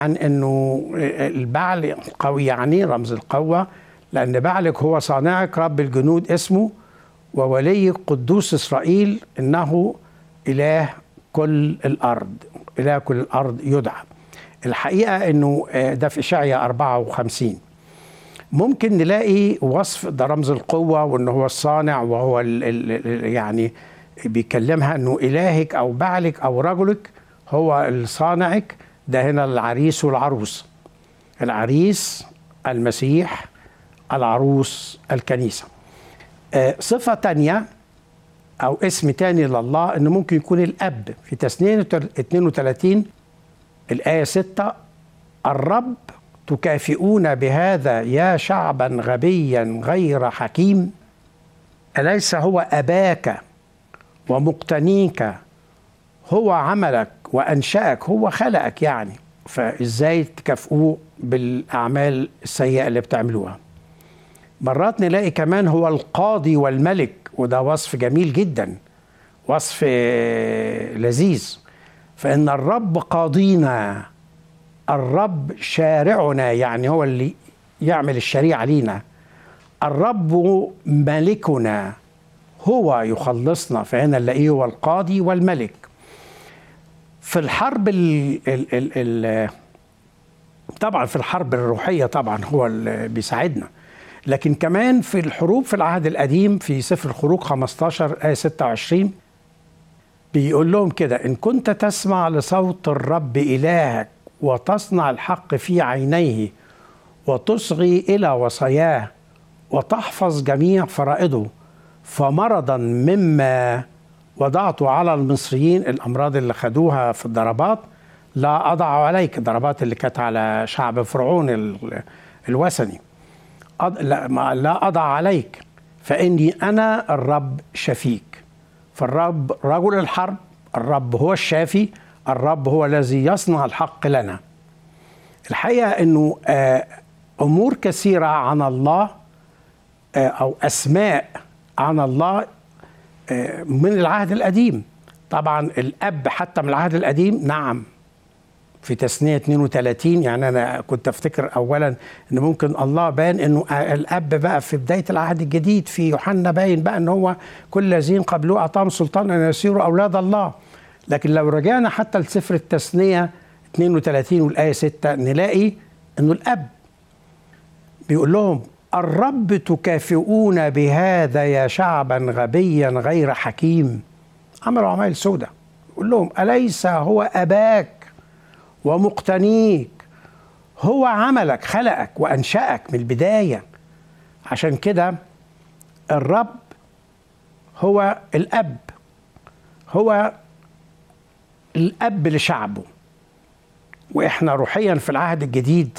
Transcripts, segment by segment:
عن انه البعل قوي يعني رمز القوه لان بعلك هو صانعك رب الجنود اسمه وولي قدوس اسرائيل انه اله كل الارض اله كل الارض يدعى الحقيقه انه ده في اشعياء 54 ممكن نلاقي وصف ده رمز القوه وان هو الصانع وهو ال ال يعني بيكلمها انه الهك او بعلك او رجلك هو الصانعك ده هنا العريس والعروس العريس المسيح العروس الكنيسة آه صفة تانية أو اسم تاني لله أنه ممكن يكون الأب في تسنين 32 الآية 6 الرب تكافئون بهذا يا شعبا غبيا غير حكيم أليس هو أباك ومقتنيك هو عملك وانشاك هو خلقك يعني فازاي تكافئوه بالاعمال السيئه اللي بتعملوها مرات نلاقي كمان هو القاضي والملك وده وصف جميل جدا وصف لذيذ فان الرب قاضينا الرب شارعنا يعني هو اللي يعمل الشريعه لينا الرب ملكنا هو يخلصنا فهنا نلاقيه هو القاضي والملك في الحرب ال ال ال ال طبعا في الحرب الروحيه طبعا هو اللي بيساعدنا لكن كمان في الحروب في العهد القديم في سفر الخروج 15 آية 26 بيقول لهم كده إن كنت تسمع لصوت الرب إلهك وتصنع الحق في عينيه وتصغي إلى وصاياه وتحفظ جميع فرائضه فمرضا مما وضعت على المصريين الامراض اللي خدوها في الضربات لا اضع عليك الضربات اللي كانت على شعب فرعون الوثني لا, لا اضع عليك فاني انا الرب شفيك فالرب رجل الحرب الرب هو الشافي الرب هو الذي يصنع الحق لنا الحقيقه انه امور كثيره عن الله او اسماء عن الله من العهد القديم طبعا الاب حتى من العهد القديم نعم في تثنية 32 يعني أنا كنت أفتكر أولا أن ممكن الله بان أنه الأب بقى في بداية العهد الجديد في يوحنا باين بقى أن هو كل الذين قبلوه أعطاهم سلطان أن يصيروا أولاد الله لكن لو رجعنا حتى لسفر التثنية 32 والآية 6 نلاقي أنه الأب بيقول لهم الرب تكافئون بهذا يا شعبا غبيا غير حكيم عملوا عمايل سودة يقول لهم أليس هو أباك ومقتنيك هو عملك خلقك وأنشأك من البداية عشان كده الرب هو الأب هو الأب لشعبه وإحنا روحيا في العهد الجديد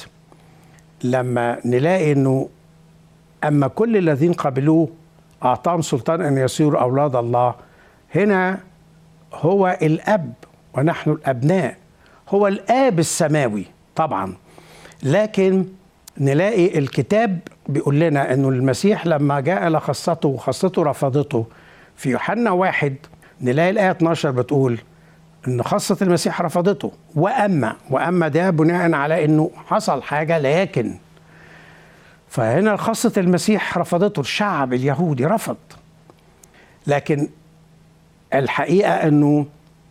لما نلاقي إنه أما كل الذين قبلوه أعطاهم سلطان أن يصيروا أولاد الله هنا هو الأب ونحن الأبناء هو الآب السماوي طبعا لكن نلاقي الكتاب بيقول لنا أنه المسيح لما جاء لخاصته وخاصته رفضته في يوحنا واحد نلاقي الآية 12 بتقول أن خاصة المسيح رفضته وأما وأما ده بناء على أنه حصل حاجة لكن فهنا خاصة المسيح رفضته الشعب اليهودي رفض لكن الحقيقة أنه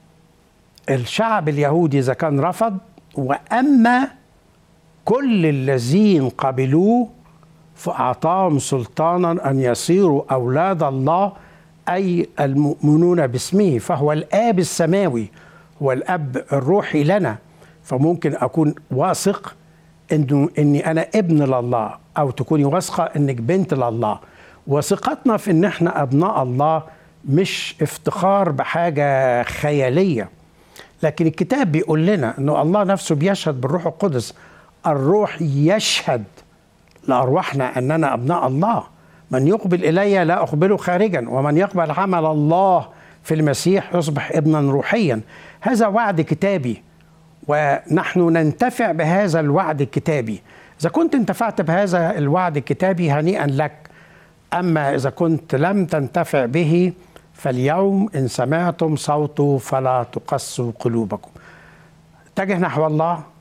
الشعب اليهودي إذا كان رفض وأما كل الذين قبلوه فأعطاهم سلطانا أن يصيروا أولاد الله أي المؤمنون باسمه فهو الآب السماوي هو الأب الروحي لنا فممكن أكون واثق انه اني انا ابن لله او تكوني واثقه انك بنت لله وثقتنا في ان احنا ابناء الله مش افتخار بحاجه خياليه لكن الكتاب بيقول لنا انه الله نفسه بيشهد بالروح القدس الروح يشهد لارواحنا اننا ابناء الله من يقبل الي لا اقبله خارجا ومن يقبل عمل الله في المسيح يصبح ابنا روحيا هذا وعد كتابي ونحن ننتفع بهذا الوعد الكتابي إذا كنت انتفعت بهذا الوعد الكتابي هنيئا لك أما إذا كنت لم تنتفع به فاليوم إن سمعتم صوته فلا تقسوا قلوبكم اتجه نحو الله